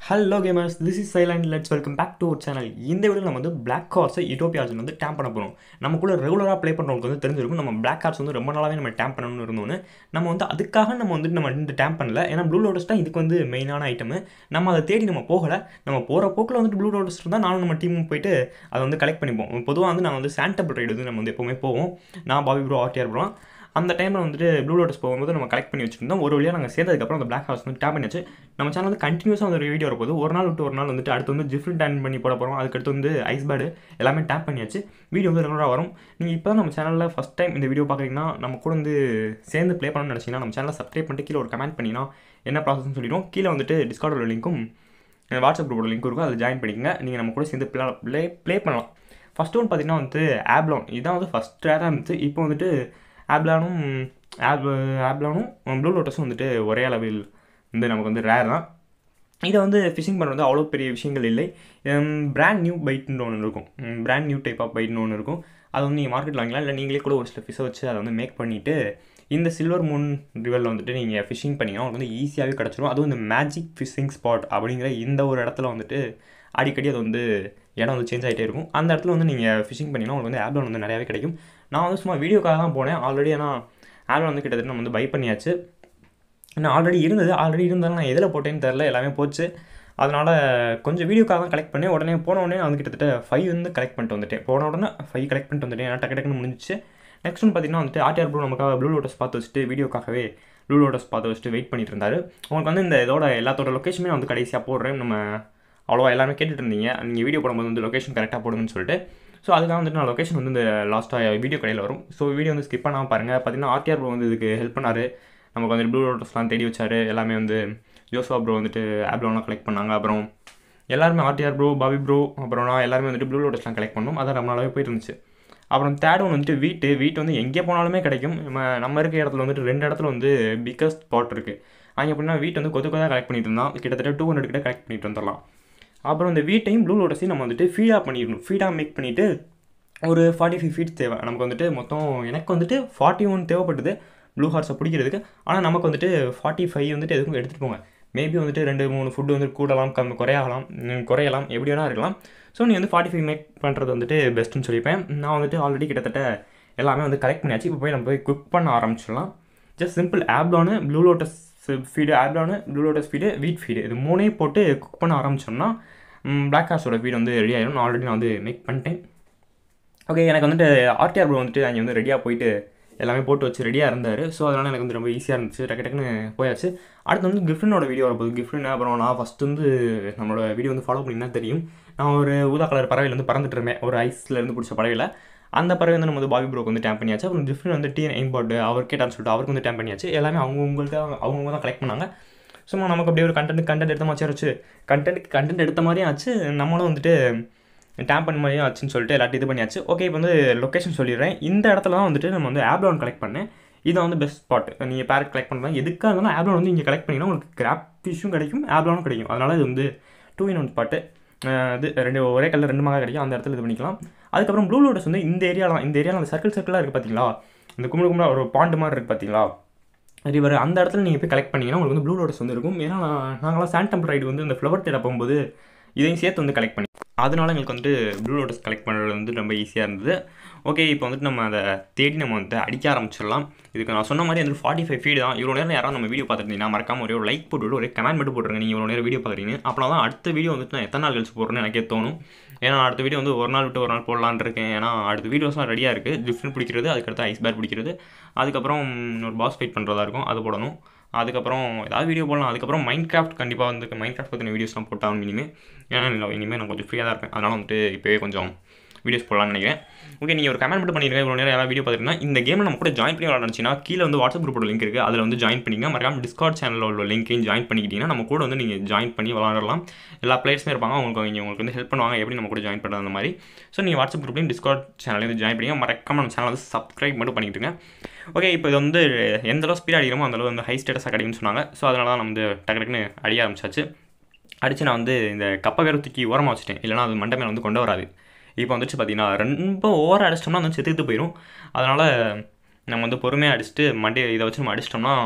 hello gamers this is silent let's welcome back to our channel இந்த video நம்ம வந்து black கார்ஸை யூட்டோபியாஜன் வந்து dam பண்ண போகிறோம் நமக்குள்ள ரெகுலராக ப்ளே பண்ணுறவங்களுக்கு வந்து தெரிஞ்சிருக்கும் நம்ம பிளாக் கார்ஸ் வந்து ரொம்ப நாளாகவே நம்ம டேம் பண்ணணும்னு இருந்தோன்னு நம்ம வந்து அதுக்காக நம்ம வந்துட்டு நம்ம வந்து டேம் பண்ணல ஏன்னா ப்ளூ லோட்டஸ் தான் இதுக்கு வந்து மெயினான ஐட்டமு நம்ம அதை தேடி நம்ம போகலை நம்ம போகிற போக்கில் வந்துட்டு ப்ளூ லோட்டஸ் இருந்தால் நானும் நம்ம டீமும் போயிட்டு அதை வந்து கலெக்ட் பண்ணிப்போம் பொதுவாக வந்து நான் வந்து சாண்டபிள் ரைடு வந்து நம்ம வந்து எப்போவுமே போவோம் நான் பாபி ப்ரோ ஆர்டிஆர் ப்ரோ அந்த டைமில் வந்துட்டு ப்ளூ லோட்டஸ் போகும்போது நம்ம கலெக்ட் பண்ணி வச்சிருந்தோம் ஒரு வழியாக நாங்கள் சேர்ந்ததுக்கப்புறம் அந்த பிளாக் ஹவுஸ் வந்து டேப் பண்ணியாச்சு நம்ம சேனல் வந்து கண்டினியூஸாக வந்து ஒரு வீடியோ வரப்போது ஒரு நாள் விட்டு ஒரு நாள் வந்துட்டு அடுத்து வந்து டிஃப்ரெண்ட் டேன் பண்ணி போட போகிறோம் அதுக்கடுத்து வந்து ஐஸ் பேடு எல்லாமே டேப் பண்ணியாச்சு வீடியோ வந்து ரெகுலராக வரும் நீங்கள் இப்போ தான் நம்ம சேனலில் ஃபஸ்ட் டைம் இந்த வீடியோ பார்க்குறீங்கன்னா நம்ம கூட வந்து சேர்ந்து ப்ளே பண்ணணும்னு நினச்சிங்கன்னா நம்ம சேனலை சப்ஸ்கிரைப் பண்ணிட்டு கீழே ஒரு கமெண்ட் பண்ணிங்கன்னா என்ன ப்ராசஸ்னு சொல்லிடும் கீழே வந்துட்டு டிஸ்கார்டோட லிங்க்கும் வாட்ஸ்அப் குரூப்போட லிங்க் இருக்கும் அதில் ஜாயின் பண்ணிக்கங்க நீங்கள் நம்ம கூட சேர்ந்து ப்ளே ப்ளே ப்ளே பண்ணலாம் ஃபஸ்ட்டு ஒன்று பார்த்தீங்கன்னா வந்து ஆப்லான் இதான் வந்து ஃபஸ்ட் ரேராக இருந்துச்சு இப்போ வந்துட்டு ஆப்லானும் ஆப் ஆப்லானும் ப்ளூ லோட்டஸும் வந்துட்டு ஒரே அளவில் வந்து நமக்கு வந்து ரேர் தான் இதை வந்து ஃபிஷிங் பண்ணுறது அவ்வளோ பெரிய விஷயங்கள் இல்லை பிராண்ட் நியூ பைட்னு ஒன்று இருக்கும் பிராண்ட் நியூ டைப் ஆஃப் பைட்னு ஒன்று இருக்கும் அது வந்து நீங்கள் மார்க்கெட்டில் வாங்கலாம் இல்லை நீங்களே கூட ஒரு சில ஃபிஷ்ஷை வச்சு அதை வந்து மேக் பண்ணிவிட்டு இந்த சில்வர் மூன் ரிவரில் வந்துட்டு நீங்கள் ஃபிஷிங் பண்ணிங்கன்னா உங்களுக்கு வந்து ஈஸியாகவே கிடச்சிரும் அதுவும் இந்த மேஜிக் ஃபிஷிங் ஸ்பாட் அப்படிங்கிற இந்த ஒரு இடத்துல வந்துட்டு அடிக்கடி அது வந்து இடம் வந்து சேஞ்ச் ஆகிட்டே இருக்கும் அந்த இடத்துல வந்து நீங்கள் ஃபிஷிங் பண்ணிங்கன்னா உங்களுக்கு வந்து ஆப்லான் வந்து நிறையாவே கிடைக்கும் நான் வந்து சும்மா வீடியோக்காக தான் போனேன் ஆல்ரெடி ஆனால் ஆப்லான் வந்து கிட்டத்தட்ட நம்ம வந்து பை பண்ணியாச்சு இன்னும் ஆல்ரெடி இருந்தது ஆல்ரெடி இருந்தாலும் நான் எதில் போட்டேன்னு தெரில எல்லாமே போச்சு அதனால் கொஞ்சம் வீடியோக்காக தான் கலெக்ட் பண்ணேன் உடனே போன உடனே நான் வந்து கிட்டத்தட்ட ஃபைவ் வந்து கலெக்ட் பண்ணிட்டு வந்துட்டேன் போன உடனே ஃபைவ் கலெக்ட் பண்ணிட்டு வந்துட்டேன் ஏன்னா டக்கு டக்குன்னு முடிஞ்சிச்சு நெக்ஸ்ட் ஒன்று பார்த்தீங்கன்னா வந்துட்டு ஆர்டிஆர் ப்ரோ நமக்காக ப்ளூ லோட்டஸ் பார்த்து வச்சுட்டு வீடியோக்காகவே ப்ளூ லோட்டஸ் பார்த்து வச்சுட்டு வெயிட் பண்ணிட்டு இருந்தார் உங்களுக்கு வந்து இந்த இதோட எல்லாத்தோட லொக்கேஷனுமே வந்து கடைசியாக போடுறேன் நம்ம அவ்வளோவா எல்லாமே கேட்டுட்டு இருந்தீங்க நீங்கள் வீடியோ போடும்போது வந்து லொக்கேஷன் கரெக்டாக போடுங்கன்னு சொல்லிட்டு ஸோ அதுக்காக வந்துட்டு நான் லொக்கேஷன் வந்து இந்த லாஸ்ட்டாக வீடியோ கடையில் வரும் ஸோ வீடியோ வந்து ஸ்கிப் பண்ணாமல் பாருங்கள் பார்த்தீங்கன்னா ஆர்டிஆர் ப்ரோ வந்து இதுக்கு ஹெல்ப் பண்ணார் நமக்கு வந்து ப்ளூ லோட்டஸ்லாம் தேடி வச்சார் எல்லாமே வந்து ஜோஸ்வா ப்ரோ வந்துட்டு ஆப்லோலாம் கலெக்ட் பண்ணாங்க அப்புறம் எல்லாருமே ஆர்டிஆர் ப்ரோ பாபி ப்ரோ அப்புறம் நான் எல்லாருமே வந்துட்டு ப்ளூ லோட்டஸ்லாம் கலெக்ட் பண்ணோம் அதான் ரொம்ப நாளாகவே போயிட்டு இருந்துச்சு அப்புறம் தேர்ட் ஒன் வந்துட்டு வீட்டு வீட்டு வந்து எங்கே போனாலுமே கிடைக்கும் நம்ம நம்ம இருக்க இடத்துல வந்துட்டு ரெண்டு இடத்துல வந்து பிக்கஸ்ட் ஸ்பாட் இருக்குது அங்கே எப்படின்னா வீட்டு வந்து கொத்து கொத்தாக கலெக்ட் பண்ணிட்டு இருந்தான் கிட்டத்தட்ட டூ ஹண்ட்ரட் கிட்ட கலெக்ட் பண்ணிட்டு வந்துடலாம் அப்புறம் இந்த வீட்டையும் ப்ளூ லோட்டஸையும் நம்ம வந்துட்டு ஃபீடாக பண்ணிடணும் ஃபீடாக மேக் பண்ணிவிட்டு ஒரு ஃபார்ட்டி ஃபைவ் ஃபீட் தேவை நமக்கு வந்துட்டு மொத்தம் எனக்கு வந்துட்டு ஃபார்ட்டி ஒன் தேவைப்பட்டது ப்ளூ ஹார்ஸை பிடிக்கிறதுக்கு ஆனால் நமக்கு வந்துட்டு ஃபார்ட்டி ஃபைவ் வந்துட்டு எதுக்கும் எடுத்துகிட்டு போங்க மேபி வந்துட்டு ரெண்டு மூணு ஃபுட்டு வந்து கூடலாம் கம் குறையலாம் குறையலாம் எப்படி வேணால் இருக்கலாம் ஸோ நீ வந்து ஃபார்ட்டி ஃபைவ் மேக் பண்ணுறது வந்துட்டு பெஸ்ட்டுன்னு சொல்லிப்பேன் நான் வந்துட்டு ஆல்ரெடி கிட்டத்தட்ட எல்லாமே வந்து கலெக்ட் பண்ணியாச்சு இப்போ போய் நம்ம போய் குக் பண்ண ஆரம்பிச்சிடலாம் ஜஸ்ட் சிம்பிள் ஆப்லானு ப்ளூ லோட்டஸ் ஃபீடு ஆப்லானு blue lotus feed wheat feed இது மூணே போட்டு குக் பண்ண ஆரம்பிச்சோம்னா பிளாக் ஹார்ஸோட ஃபீடு வந்து ரெடி ஆயிடும் நான் ஆல்ரெடி நான் வந்து மேக் பண்ணிட்டேன் ஓகே எனக்கு வந்துட்டு ஆர்டிஆர் ப்ரோ வந்துட்டு அங்கே வந்து ரெடியாக போயிட்டு எல்லாமே போட்டு வச்சு ரெடியாக இருந்தார் ஸோ அதனால் எனக்கு வந்து ரொம்ப ஈஸியாக இருந்துச்சு டக்கு டக்குன்னு போயாச்சு அடுத்து வந்து கிஃப்ரினோட வீடியோ வரப்போகுது கிஃப்ரின் அப்புறம் நான் ஃபஸ்ட்டு வந்து நம்மளோட வீடியோ வந்து ஃபாலோ பண்ணிங்கன்னா தெரியும் நான் ஒரு ஊதா கலர் பறவையில் வந்து பறந்துட்டு இருந்தேன் ஒரு ஐஸ்லேருந்து பிடிச்ச பறவையில் அந்த பறவை வந்து நம்ம வந்து பாபி ப்ரோக்கு வந்து டேம் பண்ணியாச்சு அப்புறம் டிஃப்ரெண்ட் வந்து டிஎன் எயின் போர்டு அவர் கேட்டான்னு சொல்லிட்டு அவருக்கு வந்து டேம் பண்ணியாச்சு எல்லாமே அவங்கவுங்களுக்கு அவங்கவுங்க தான் கலெக்ட் பண்ணாங்க சும்மா நமக்கு அப்படியே ஒரு கண்டென்ட் கண்டென்ட் எடுத்த மாதிரி ஆச்சு கண்டென்ட் கண்டென்ட் எடுத்த மாதிரியும் ஆச்சு நம்மளும் வந்துட்டு டேம் பண்ண மாதிரியும் ஆச்சுன்னு சொல்லிட்டு எல்லாத்தையும் இது பண்ணியாச்சு ஓகே இப்போ வந்து லொக்கேஷன் சொல்லிடுறேன் இந்த இடத்துல தான் வந்துட்டு நம்ம வந்து ஆப்லான் கலெக்ட் பண்ணேன் இது வந்து பெஸ்ட் ஸ்பாட் நீங்கள் பேரட் கலெக்ட் பண்ணுறது எதுக்காக இருந்தாலும் ஆப்லான் வந்து இங்கே கலெக்ட் பண்ணிங்கன்னா உங்களுக்கு கிராப் ஃபிஷ்ஷும் கிடைக்கும் ஆப்லானும் கிடைக்கும் அதனால் இது வந்து டூ இன் ஒன் ஸ்பாட்டு இது ரெண்டு ஒரே கலர் ரெண்டு மகா கிடைக்கும் அந்த இடத்துல இது பண்ணிக்கலாம் அதுக்கப்புறம் ப்ளூ லோட்டஸ் வந்து இந்த ஏரியாலாம் இந்த ஏரியாவில் அந்த சர்க்கிள் சர்க்கிளாக இருக்குது பார்த்தீங்களா இந்த கும்பல் கும்பலாக ஒரு பாண்டு மாதிரி இருக்குது பார்த்தீங்களா ரிவர் அந்த இடத்துல நீங்கள் போய் கலெக்ட் பண்ணிங்கன்னா உங்களுக்கு வந்து ப்ளூ லோட்டஸ் வந்து இருக்கும் ஏன்னா நாங்களாம் சாண்ட் டெம்பிள் ரைடு வந்து இந்த ஃப்ளவர் தேட போகும்போது இதையும் சேர்த்து வந்து கலெக்ட் பண்ணி அதனால் எங்களுக்கு வந்துட்டு ப்ளூ லோட்டஸ் கலெக்ட் பண்ணுறது வந்து ரொம்ப ஈஸியாக இருந்தது ஓகே இப்போ வந்துட்டு நம்ம அதை தேடி நம்ம வந்து அடிக்க ஆரம்பிச்சிடலாம் இதுக்கு நான் சொன்ன மாதிரி வந்து ஃபார்ட்டி ஃபைவ் ஃபீட் தான் இவ்வளோ நேரம் யாராவது நம்ம வீடியோ பார்த்துருந்தீங்கன்னா மறக்காம ஒரே ஒரு லைக் போட்டுவிட்டு ஒரு கமெண்ட் மட்டும் போட்டுருங்க நீங்கள் இவ்வளோ நேரம் வீடியோ பார்க்குறீங்க அப்போ தான் அடுத்த வீடியோ வந்துட்டு நான் எத்தனை நாள் கழிச்சு போடுறேன்னு எனக்கே தோணும் ஏன்னா அடுத்த வீடியோ வந்து ஒரு நாள் விட்டு ஒரு நாள் போடலான்னு இருக்கேன் ஏன்னா அடுத்த வீடியோஸ்லாம் ரெடியாக இருக்குது டிஃப்ரெண்ட் பிடிக்கிறது அதுக்கடுத்து ஐஸ் பேர் பிடிக்கிறது அதுக்கப்புறம் ஒரு பாஸ் ஃபைட் பண்ணுறதா இருக்கும் அது போடணும் அதுக்கப்புறம் ஏதாவது வீடியோ போடலாம் அதுக்கப்புறம் மைண்ட் கிராஃப்ட் கண்டிப்பாக வந்து மைண்ட் கிராஃப்ட் பற்றின வீடியோஸ்லாம் போட்டாலும் இனிமேல் ஏன்னா இல்லை இனிமேல் நான் கொஞ்சம் ஃப்ரீயாக தான் இருப்பேன் அதனால் வந்துட்டு இப்போவே கொஞ்சம் வீடியோஸ் போடலாம்னு நினைக்கிறேன் ஓகே நீங்கள் ஒரு கமெண்ட் மட்டும் பண்ணிடுங்க இவ்வளோ நேரம் யாராவது வீடியோ பார்த்துருந்தீங்கன்னா இந்த கேமில் நம்ம கூட ஜாயின் பண்ணி விளாண்டுச்சுன்னா கீழே வந்து வாட்ஸ்அப் குரூப்போட லிங்க் இருக்குது அதில் வந்து ஜாயின் பண்ணிங்க மறக்காம டிஸ்கார்ட் சேனலில் உள்ள லிங்க்கையும் ஜாயின் பண்ணிக்கிட்டீங்கன்னா நம்ம கூட வந்து நீங்கள் ஜாயின் பண்ணி விளாடலாம் எல்லா பிளேயர்ஸுமே இருப்பாங்க உங்களுக்கு இங்கே உங்களுக்கு வந்து ஹெல்ப் பண்ணுவாங்க எப்படி நம்ம கூட ஜாயின் பண்ணுறது அந்த மாதிரி ஸோ நீங்கள் வாட்ஸ்அப் குரூப்லையும் டிஸ்கார்ட் சேனலையும் வந்து ஜாயின் பண்ணிங்க மறக்காம நம்ம சேனல் வந்து சப்ஸ்கிரைப் மட்டும் பண்ணிக்கிட்டுங்க ஓகே இப்போ இது வந்து எந்த அளவு ஸ்பீட் அடிக்கிறோமோ அந்தளவு வந்து ஹை ஸ்டேட்டஸாக கிடைக்கும்னு சொன்னாங்க ஸோ அதனால தான் நம்ம வந்து டக்கு டக்குன்னு அடிய ஆரம்பிச்சாச்சு அடித்து நான் வந்து இந்த கப்பை வேறு தூக்கி ஓரமாக வச்சுட்டேன் இல்லைனா அது மண்டை மேலே வந்து கொண்டு வராது இப்போ வந்துச்சு பார்த்தீங்கன்னா ரொம்ப ஓவராக அடிச்சிட்டோம்னா வந்து செத்துட்டு போயிடும் அதனால் நம்ம வந்து பொறுமையாக அடிச்சுட்டு மண்டே இதை வச்சு நம்ம அடிச்சிட்டோம்னா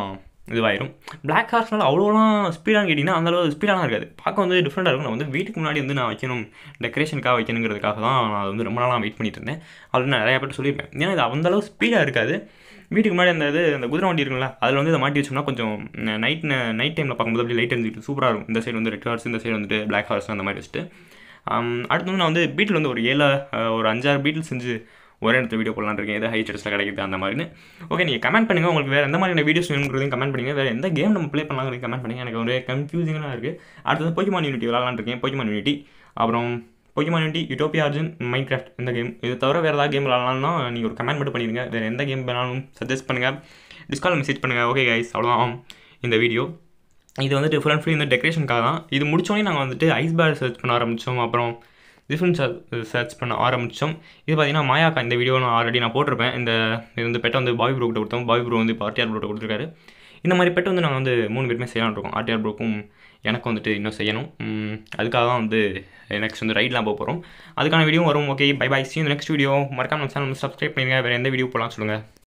இதுவாயிரும் பிளாக் ஹார்ஸ்னால அவ்வளோலாம் ஸ்பீடாக கேட்டிங்கன்னா அந்தளவு ஸ்பீடாலாம் இருக்காது பார்க்க வந்து டிஃப்ரெண்ட்டாக இருக்கும் நான் வந்து வீட்டுக்கு முன்னாடி வந்து நான் வைக்கணும் டெக்கரேஷனுக்காக வைக்கணுங்கிறதுக்காக தான் நான் அது வந்து ரொம்ப நாளாக வெயிட் பண்ணிட்டு இருந்தேன் அது நான் நிறையா பேர் சொல்லியிருப்பேன் ஏன்னா இது அந்தளவு ஸ்பீடாக இருக்காது வீட்டுக்கு முன்னாடி அந்த இது அந்த குதிரை வண்டி இருக்குல்ல அதில் வந்து இதை மாட்டி வச்சோம்னா கொஞ்சம் நைட் நைட் டைமில் பார்க்கும்போது அப்படியே லைட் எரிஞ்சிட்டு சூப்பராக இருக்கும் இந்த சைடு வந்து ரெட் ஹார்ஸ் இந்த சைடு வந்துட்டு பிளாக் ஹார்ஸ் அந்த மாதிரி வச்சுட்டு அடுத்து வந்து நான் வந்து பீட்டில் வந்து ஒரு ஏழு ஒரு அஞ்சாறு பீட்டில் செஞ்சு ஒரே இடத்துல வீடியோ போடலான்னு இருக்கேன் எதாவது ஹை ஸ்டேட்டஸில் கிடைக்குது அந்த மாதிரின்னு ஓகே நீங்கள் கமெண்ட் பண்ணுங்கள் உங்களுக்கு வேறு எந்த மாதிரியான வீடியோஸ் வேணுங்கிறதையும் கமெண்ட் பண்ணுங்கள் வேறு எந்த கேம் நம்ம ப்ளே பண்ணலாங்கிறது கமெண்ட் பண்ணுங்கள் எனக்கு ஒரு கன்ஃபியூசிங்காக இருக்குது அடுத்தது பொய்மான் யூனிட்டி விளாட்லான்னு இருக்கேன் பொய்மான் யூனிட்டி அப்புறம் பொய்மான் Unity Utopia Arjun Minecraft இந்த கேம் இது தவிர வேறு ஏதாவது கேம் விளாட்லாம்னா நீங்கள் ஒரு கமெண்ட் மட்டும் பண்ணிடுங்க வேறு எந்த கேம் வேணாலும் சஜஸ்ட் பண்ணுங்கள் டிஸ்கால் மெசேஜ் பண்ணுங்கள் ஓகே கைஸ் அவ்வளோதான் இந்த வீடியோ இது வந்துட்டு ஃபுல் அண்ட் ஃபுல் இந்த டெக்கரேஷனுக்காக தான் இது முடிச்சோடனே நாங்கள் வந்துட்டு ஐஸ் பேர் சர்ச் பண்ண ஆரம்பித்தோம் அப்புறம் டிஃப்ரெண்ட் சர்ச் பண்ண ஆரம்பித்தோம் இது பார்த்தீங்கன்னா மாயாக்கா இந்த வீடியோ நான் ஆல்ரெடி நான் போட்டிருப்பேன் இந்த இது வந்து பெட்டை வந்து பாய் ப்ரோ கிட்ட கொடுத்தோம் பாய் ப்ரோ வந்து இப்போ ஆர்டிஆர் ப்ரோ கொடுத்துருக்காரு இந்த மாதிரி பெட்டை வந்து நாங்கள் வந்து மூணு பேருமே செய்யலாம்னு இருக்கோம் ஆர்டிஆர் ப்ரோக்கும் எனக்கு வந்துட்டு இன்னும் செய்யணும் அதுக்காக தான் வந்து நெக்ஸ்ட் வந்து ரைட்லாம் போக போகிறோம் அதுக்கான வீடியோ வரும் okay bye bye see next video மறக்காம நம்ம சேனல் சப்ஸ்கிரைப் பண்ணுங்கள் வேறு எந்த வீடியோ போகலாம் சொல்லுங்கள்